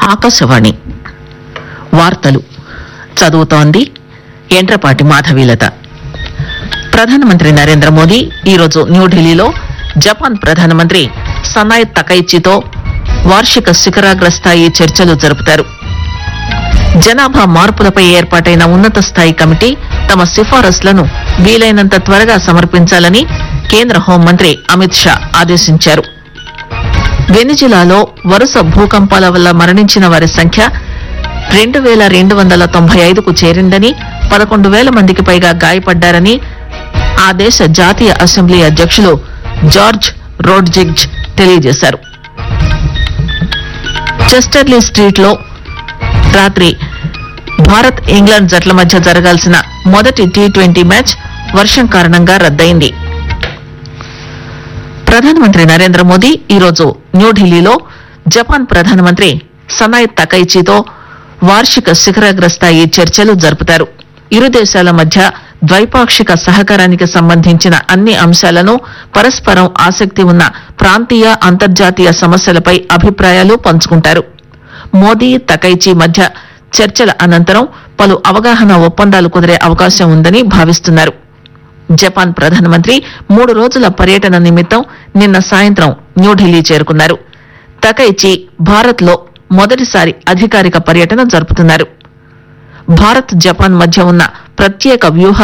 ఆకాశవాణి వార్తలు చదువుతోంది ఎంట్రపాటి మాధవీలత ప్రధానమంత్రి నరేంద్ర మోదీ ఈరోజు న్యూఢిల్లీలో జపాన్ ప్రధానమంత్రి సనాయ్ తకైచితో వార్షిక శిఖరాగ్ర స్థాయి చర్చలు జరుపుతారు జనాభా మార్పులపై ఏర్పాటైన ఉన్నత స్థాయి కమిటీ తమ సిఫారసులను వీలైనంత త్వరగా సమర్పించాలని కేంద్ర హోంమంత్రి అమిత్ షా ఆదేశించారు వెనిజులాలో వరుస భూకంపాల వల్ల మరణించిన వారి సంఖ్య రెండు వేల రెండు వందల తొంభై ఐదుకు చేరిందని పదకొండు వేల మందికి పైగా గాయపడ్డారని ఆ దేశ జాతీయ అసెంబ్లీ అధ్యక్షులు జార్జ్ రోడ్జిగ్జ్ తెలియజేశారు చెస్టర్లీ స్ట్రీట్ లో రాత్రి భారత్ ఇంగ్లాండ్ జట్ల మధ్య జరగాల్సిన మొదటి టీ ట్వంటీ మ్యాచ్ వర్షం కారణంగా రద్దయింది ప్రధానమంత్రి నరేంద్ర మోదీ ఈరోజు న్యూఢిల్లీలో జపాన్ ప్రధానమంత్రి సనాయ్ తకైచితో వార్షిక శిఖరాగ్ర స్థాయి చర్చలు జరుపుతారు ఇరు దేశాల మధ్య ద్వైపాక్షిక సహకారానికి సంబంధించిన అన్ని అంశాలను పరస్పరం ఆసక్తి ఉన్న ప్రాంతీయ అంతర్జాతీయ సమస్యలపై అభిప్రాయాలు పంచుకుంటారు మోదీ తకైచి మధ్య చర్చల అనంతరం పలు అవగాహన ఒప్పందాలు కుదిరే అవకాశం ఉందని భావిస్తున్నారు జపాన్ ప్రధానమంత్రి మూడు రోజుల పర్యటన నిమిత్తం నిన్న సాయంత్రం న్యూఢిల్లీ చేరుకున్నారు తకైచి భారత్ లో మొదటిసారి అధికారిక పర్యటన జరుపుతున్నారు భారత్ జపాన్ మధ్య ఉన్న ప్రత్యేక వ్యూహ